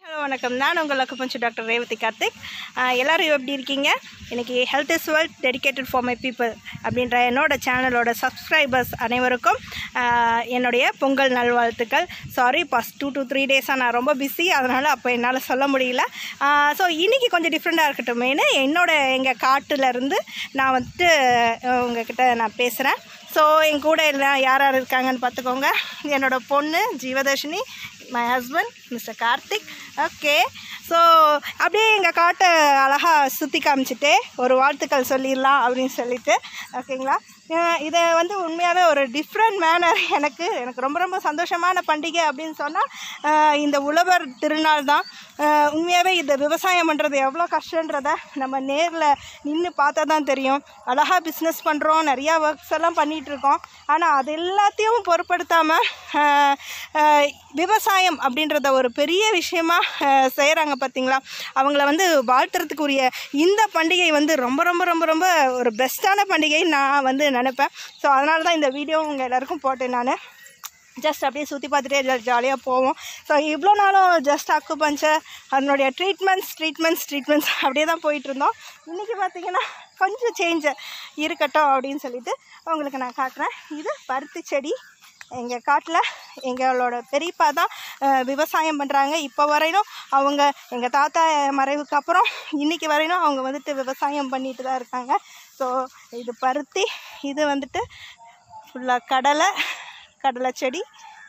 hello வணக்கம் நான் உங்கள் அக்குபஞ்சு டாக்டர் ரேவதி கார்த்திக் ஆஹ் எல்லாரும் எப்படி இருக்கீங்க இன்றைக்கி health is wealth dedicated for my people அப்படின்ற என்னோட சேனலோட சப்ஸ்கிரைபர்ஸ் அனைவருக்கும் ஆஹ் என்னுடைய பொங்கல் நல்வாழ்த்துக்கள் sorry past two to three டேஸாக நான் ரொம்ப பிஸி அதனால் அப்போ என்னால் சொல்ல முடியல ஸோ இன்றைக்கி கொஞ்சம் டிஃப்ரெண்ட்டாக இருக்கட்டுமேனு என்னோட எங்கள் காட்டுலேருந்து நான் வந்துட்டு அஹ் உங்ககிட்ட நான் பேசுகிறேன் ஸோ என் கூட எல்லாம் யார் யார் இருக்காங்கன்னு பார்த்துக்கோங்க என்னோட பொண்ணு Jeevadharshini my husband mister Karthik okay so அப்படியே எங்கள் காட்டை அழகாக சுற்றி காமிச்சிட்டு ஒரு வாழ்த்துக்கள் சொல்லிடலாம் அப்படின்னு சொல்லிட்டு ஓகேங்களா அஹ் இதை வந்து உண்மையாகவே ஒரு டிஃப்ரெண்ட் மேனர் எனக்கு எனக்கு ரொம்ப ரொம்ப சந்தோஷமான பண்டிகை அப்படின்னு சொன்னால் இந்த உழவர் திருநாள் தான் அஹ் உண்மையாகவே இந்த விவசாயம் பண்ணுறது எவ்வளோ கஷ்டன்றத நம்ம நேரில் நின்று பார்த்தா தான் தெரியும் அழகாக பிஸ்னஸ் பண்ணுறோம் நிறையா ஒர்க்ஸ் எல்லாம் பண்ணிகிட்டு இருக்கோம் ஆனால் அது எல்லாத்தையும் பொருட்படுத்தாமல் விவசாயம் அப்படின்றத ஒரு பெரிய விஷயமா செய்கிறாங்க பார்த்தீங்களா அவங்கள வந்து வாழ்த்துறதுக்குரிய இந்த பண்டிகை வந்து ரொம்ப ரொம்ப ரொம்ப ரொம்ப ஒரு பெஸ்ட்டான பண்டிகை நான் வந்து நினைப்பேன் ஸோ அதனால தான் இந்த வீடியோ உங்கள் எல்லாருக்கும் போட்டேன் நான் ஜஸ்ட் அப்படியே சுற்றி பார்த்துட்டே ஜாலியாக போவோம் ஸோ இவ்வளோ நாளும் ஜஸ்ட் அக்கு பஞ்சர் அதனுடைய ட்ரீட்மெண்ட்ஸ் ட்ரீட்மெண்ட்ஸ் ட்ரீட்மெண்ட்ஸ் அப்படியே தான் போயிட்டு இருந்தோம் இன்றைக்கி பார்த்தீங்கன்னா கொஞ்சம் சேஞ்சு இருக்கட்டும் அப்படின்னு சொல்லிட்டு உங்களுக்கு நான் காட்டுறேன் இது பருத்தி செடி எங்கள் காட்டில் எங்களோட பெரியப்பா தான் அஹ், விவசாயம் பண்ணுறாங்க இப்போ வரையிலும் அவங்க எங்கள் தாத்தா மறைவுக்கு அப்புறம் இன்றைக்கி வரையிலும் அவங்க வந்துட்டு விவசாயம் பண்ணிட்டு தான் இருக்காங்க ஸோ இது பருத்தி இது வந்துட்டு ஃபுல்லாக கடலை கடலை செடி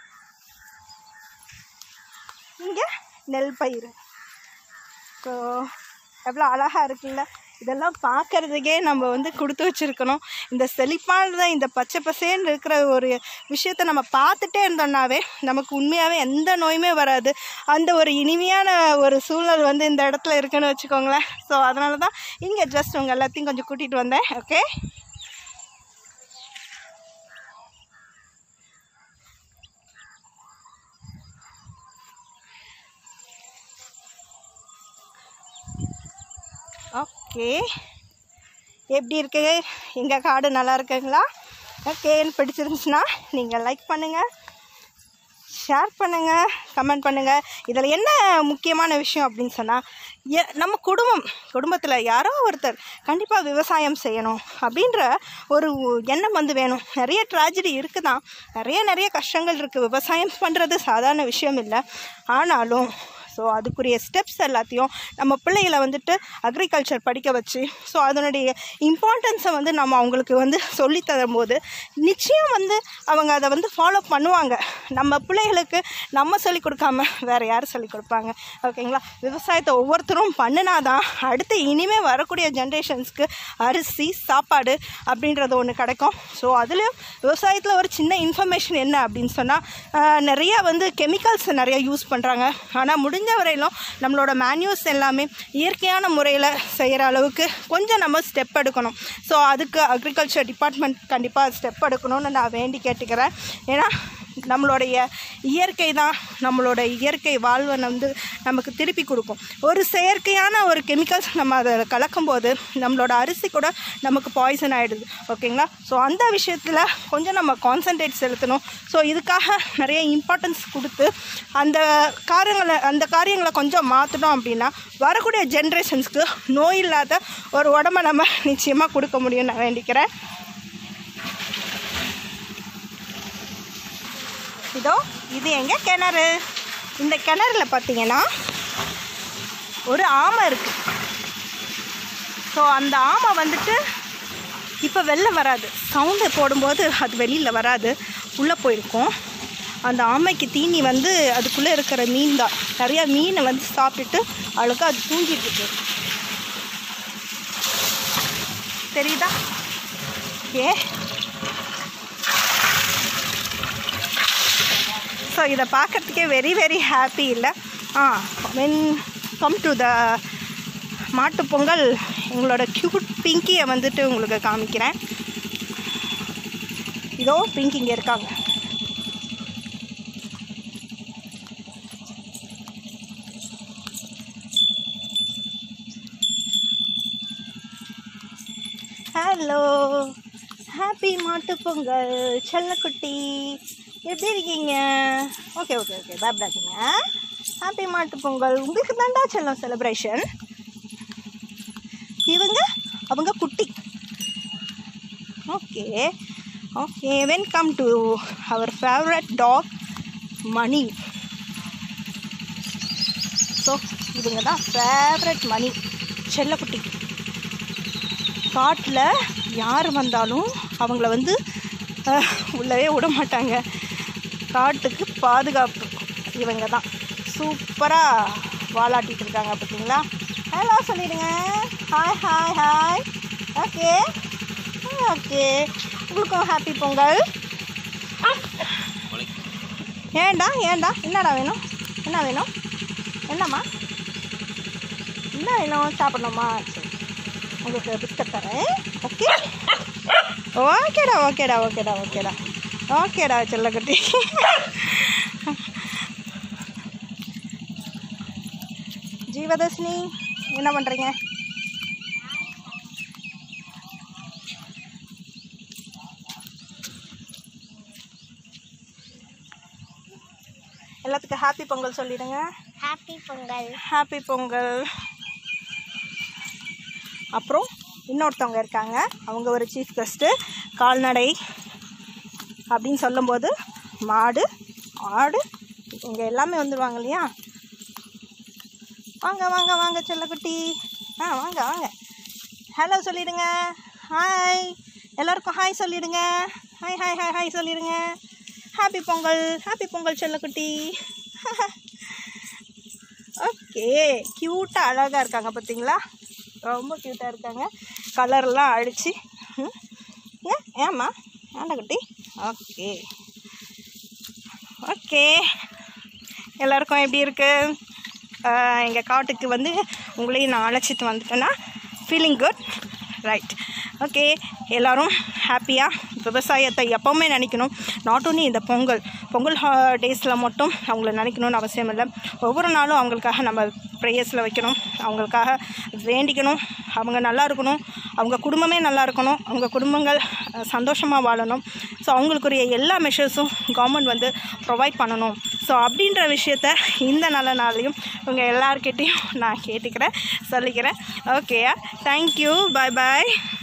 இங்கே நெல் பயிர் ஸோ எவ்வளோ அழகாக இருக்குல்ல இதெல்லாம் பார்க்கறதுக்கே நம்ம வந்து கொடுத்து வச்சுருக்கணும் இந்த செழிப்பானதை இந்த பச்சை பசேன்னு இருக்கிற ஒரு விஷயத்தை நம்ம பார்த்துட்டே இருந்தோம்னாவே நமக்கு உண்மையாகவே எந்த நோயுமே வராது அந்த ஒரு இனிமையான ஒரு சூழல் வந்து இந்த இடத்துல இருக்குன்னு வச்சுக்கோங்களேன் ஸோ அதனால தான் இங்கே ஜஸ்ட் உங்கள் எல்லாத்தையும் கொஞ்சம் கூட்டிகிட்டு வந்தேன் ஓகே ஓகே எப்படி இருக்கு எங்கள் காடு நல்லா இருக்குங்களா ஓகேன்னு பிடிச்சிருந்துச்சுன்னா நீங்கள் லைக் பண்ணுங்கள் ஷேர் பண்ணுங்கள் கமெண்ட் பண்ணுங்கள் இதில் என்ன முக்கியமான விஷயம் அப்படின்னு சொன்னால் எ நம்ம குடும்பம் குடும்பத்தில் யாரோ ஒருத்தர் கண்டிப்பாக விவசாயம் செய்யணும் அப்படின்ற ஒரு எண்ணம் வந்து வேணும் நிறைய ட்ராஜடி இருக்குது தான் நிறைய நிறைய கஷ்டங்கள் இருக்குது விவசாயம் பண்ணுறது சாதாரண விஷயம் இல்லை ஆனாலும் ஸோ அதுக்குரிய ஸ்டெப்ஸ் எல்லாத்தையும் நம்ம பிள்ளைகளை வந்துட்டு அக்ரிகல்ச்சர் படிக்க வச்சு ஸோ அதனுடைய இம்பார்ட்டன்ஸை வந்து நம்ம அவங்களுக்கு வந்து சொல்லித் தரும்போது நிச்சயம் வந்து அவங்க அதை வந்து ஃபாலோ பண்ணுவாங்க நம்ம பிள்ளைகளுக்கு நம்ம சொல்லிக் கொடுக்காம வேறு யார் சொல்லிக் கொடுப்பாங்க ஓகேங்களா விவசாயத்தை ஒவ்வொருத்தரும் பண்ணினாதான் அடுத்து இனிமேல் வரக்கூடிய ஜென்ரேஷன்ஸ்க்கு அரிசி சாப்பாடு அப்படின்றது ஒன்று கிடைக்கும் ஸோ அதுலேயும் விவசாயத்தில் ஒரு சின்ன இன்ஃபர்மேஷன் என்ன அப்படின்னு சொன்னால் நிறைய வந்து கெமிக்கல்ஸ் நிறைய யூஸ் பண்ணுறாங்க ஆனால் முடிஞ்ச வரையிலும் நம்மளோட மேன்யூஸ் எல்லாமே இயற்கையான முறையில் செய்கிற அளவுக்கு கொஞ்சம் நம்ம ஸ்டெப் எடுக்கணும் ஸோ அதுக்கு அக்ரிகல்ச்சர் டிபார்ட்மெண்ட் கண்டிப்பாக ஸ்டெப் எடுக்கணும்னு நான் வேண்டி கேட்டுக்கிறேன் ஏன்னா நம்மளுடைய இயற்கை தான் நம்மளோட இயற்கை வாழ்வை வந்து நமக்கு திருப்பி கொடுக்கும் ஒரு செயற்கையான ஒரு கெமிக்கல்ஸ் நம்ம அதை கலக்கும்போது நம்மளோட அரிசி கூட நமக்கு பாய்சன் ஆகிடுது ஓகேங்களா ஸோ அந்த விஷயத்தில் கொஞ்சம் நம்ம கான்சன்ட்ரேட் செலுத்தணும் ஸோ இதுக்காக நிறைய இம்பார்ட்டன்ஸ் கொடுத்து அந்த காரியங்களை அந்த காரியங்களை கொஞ்சம் மாற்றணும் அப்படின்னா வரக்கூடிய ஜென்ரேஷன்ஸ்க்கு நோய் இல்லாத ஒரு உடம்ப நம்ம நிச்சயமாக கொடுக்க முடியும்னு நான் வேண்டிக்கிறேன் இதோ இது எங்க கிணறு இந்த கிணறுல பார்த்தீங்கன்னா ஒரு ஆமை இருக்கு ஸோ அந்த ஆமை வந்துட்டு இப்போ வெளில வராது சவுண்டு போடும்போது அது வெளியில் வராது உள்ளே போயிருக்கும் அந்த ஆமைக்கு தீனி வந்து அதுக்குள்ளே இருக்கிற மீன் தான் நிறையா மீனை வந்து சாப்பிட்டுட்டு அழகாக அது தூங்கிட்டு இருக்கு தெரியுதா ஏ ஸோ இதை பார்க்கறதுக்கே வெரி வெரி ஹாப்பி இல்லை ஆ வென் கம் டு த மாட்டுப் பொங்கல் எங்களோட க்யூட் பிங்கியை வந்துட்டு உங்களுக்கு காமிக்கிறேன் இதோ பிங்கி இங்கே இருக்காங்க ஹலோ ஹாப்பி மாட்டுப் பொங்கல் செல்லக்குட்டி எப்படி இருக்கீங்க ஓகே ஓகே ஓகே பயப்படாதீங்க ஹாப்பி மாட்டு பொங்கல் உங்களுக்கு தாண்டா செல்லம் செலிப்ரேஷன் இவங்க அவங்க குட்டி okay okay welcome to our favourite dog Mani so இவங்க தான் ஃபேவரட் மணி செல்லக்குட்டி காட்டில் யார் வந்தாலும் அவங்கள வந்து அஹ், உள்ளவே விட மாட்டாங்க காட்டுக்கு பாதுகாப்பு இவங்க தான் சூப்பராக வாலாட்டிட்டு இருக்காங்க பார்த்தீங்களா ஹலோ சொல்லிடுங்க hi hi hi okay okay உங்களுக்கும் ஹாப்பி பொங்கல் ஏன்டா ஏன்டா என்னடா வேணும் என்ன வேணும் என்னம்மா என்ன வேணும் சாப்பிடணுமா சரி உங்களுக்கு பிஸ்கட் தரேன் ஓகே ஓகேடா ஓகேடா ஓகேடா ஓகேடா ஓகேடா செல்லக்குட்டி ஜீவதர்ஷினி என்ன பண்ணுறீங்க எல்லாத்துக்கும் ஹாப்பி பொங்கல் சொல்லிடுங்க ஹாப்பி பொங்கல் ஹாப்பி பொங்கல் அப்புறம் இன்னொருத்தவங்க இருக்காங்க அவங்க ஒரு சீஃப் கெஸ்ட்டு கால்நடை அப்படின்னு சொல்லும்போது மாடு ஆடு இங்கே எல்லாமே வந்துடுவாங்க இல்லையா வாங்க வாங்க வாங்க செல்லக்குட்டி ஆ வாங்க வாங்க ஹலோ சொல்லிடுங்க ஹாய் எல்லாருக்கும் ஹாய் சொல்லிடுங்க ஹாய் ஹாய் ஹாய் ஹாய் சொல்லிடுங்க ஹாப்பி பொங்கல் ஹாப்பி பொங்கல் செல்லக்குட்டி ஓகே க்யூட்டாக அழகாக இருக்காங்க பார்த்தீங்களா ரொம்ப க்யூட்டாக இருக்காங்க கலர்லாம் அடித்து ம் ஏன் ஏம்மா ஆண்டா குட்டி ஓகே ஓகே எல்லாருக்கும் எப்படி இருக்குது எங்கள் காட்டுக்கு வந்து உங்களையும் நான் அழைச்சிட்டு வந்துட்டேன்னா ஃபீலிங் குட் ரைட் ஓகே எல்லோரும் ஹாப்பியாக விவசாயத்தை எப்போவுமே நினைக்கணும் நாட் only இந்த பொங்கல் பொங்கல் டேஸில் மட்டும் அவங்கள நினைக்கணும்னு அவசியம் இல்லை ஒவ்வொரு நாளும் அவங்களுக்காக நம்ம ப்ரேயர்ஸில் வைக்கணும் அவங்களுக்காக வேண்டிக்கணும் அவங்க நல்லா இருக்கணும் அவங்க குடும்பமே நல்லா இருக்கணும் அவங்க குடும்பங்கள் சந்தோஷமாக வாழணும் ஸோ அவங்களுக்குரிய எல்லா மெஷர்ஸும் கவர்மெண்ட் வந்து ப்ரொவைட் பண்ணணும் ஸோ அப்படின்ற விஷயத்த இந்த நல்ல நாளையும் உங்கள் எல்லார்கிட்டேயும் நான் கேட்டுக்கிறேன் சொல்லிக்கிறேன் ஓகே தேங்க்யூ பாய் பாய்